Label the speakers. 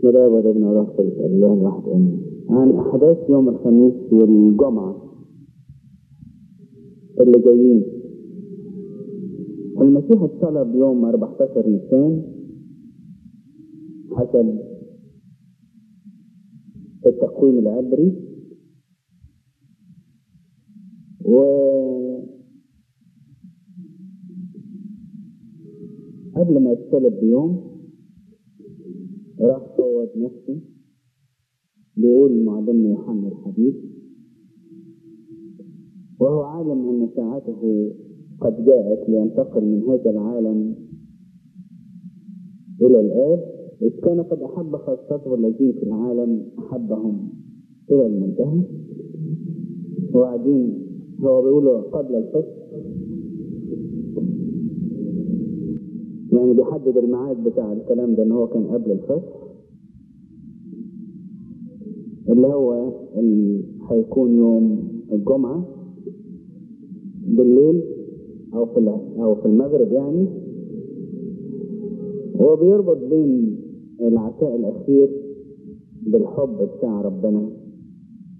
Speaker 1: بسم الله والابن والروح القدس الله الواحد امين عن احداث يوم الخميس والجمعه اللي جايين المسيح اتصلب يوم 14 نيسان حسب التقويم العبري و قبل ما يتصلب بيوم راح صوت نفسه بيقول معلمنا يوحنا الحبيب وهو عالم أن ساعته قد جاءت لينتقل من هذا العالم إلى الآب إذ كان قد أحب خاصته الذين في العالم أحبهم إلى المنتهى وبعدين هو بيقول قبل الفصل يعني بيحدد الميعاد بتاع الكلام ده ان هو كان قبل الفصل اللي هو اللي هيكون يوم الجمعة بالليل او في او في المغرب يعني هو بيربط بين العشاء الاخير بالحب بتاع ربنا